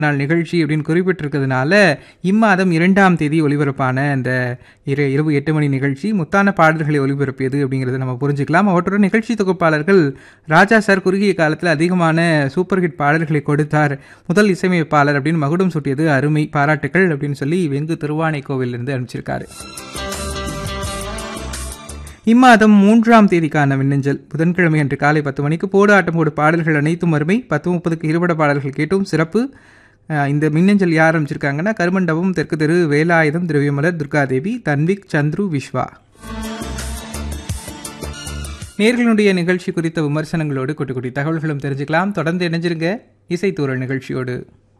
நாள் நிகழ்ச்சி அப்படின்னு குறிப்பிட்டிருக்கிறதுனால இம்மாதம் இரண்டாம் தேதி ஒளிபரப்பான அந்த இரு இரவு எட்டு மணி நிகழ்ச்சி முத்தான பாடல்களை ஒளிபரப்பியது அப்படிங்கிறத நம்ம புரிஞ்சுக்கலாம் அவற்றுடன் நிகழ்ச்சி தொகுப்பாளர்கள் ராஜா சார் குறுகிய காலத்தில் அதிகமான சூப்பர் ஹிட் பாடல்களை கொடுத்தார் முதல் இசையமைப்பாளர் அப்படின்னு மகுடம் சூட்டியது அருமை பாராட்டுக்கள் அப்படின்னு சொல்லி வெங்கு திருவானை கோவிலிருந்து அனுப்பிச்சிருக்காரு இம்மாதம் மூன்றாம் தேதிக்கான மின்னஞ்சல் புதன்கிழமை அன்று காலை பத்து மணிக்கு போடு ஆட்டம் போடு பாடல்கள் அனைத்தும் அருமை பத்து முப்பதுக்கு இருபட பாடல்கள் கேட்டும் சிறப்பு அஹ் இந்த மின்னஞ்சல் யார் அமைச்சிருக்காங்கன்னா கருமண்டபம் தெற்கு தெரு வேலாயுதம் திரவியமலர் துர்காதேவி தன்விக் சந்துரு விஸ்வா நேர்களுடைய நிகழ்ச்சி குறித்த விமர்சனங்களோடு குட்டி குட்டி தகவல்களும் தெரிஞ்சுக்கலாம் தொடர்ந்து இணைஞ்சிருங்க இசைத்தூரல் நிகழ்ச்சியோடு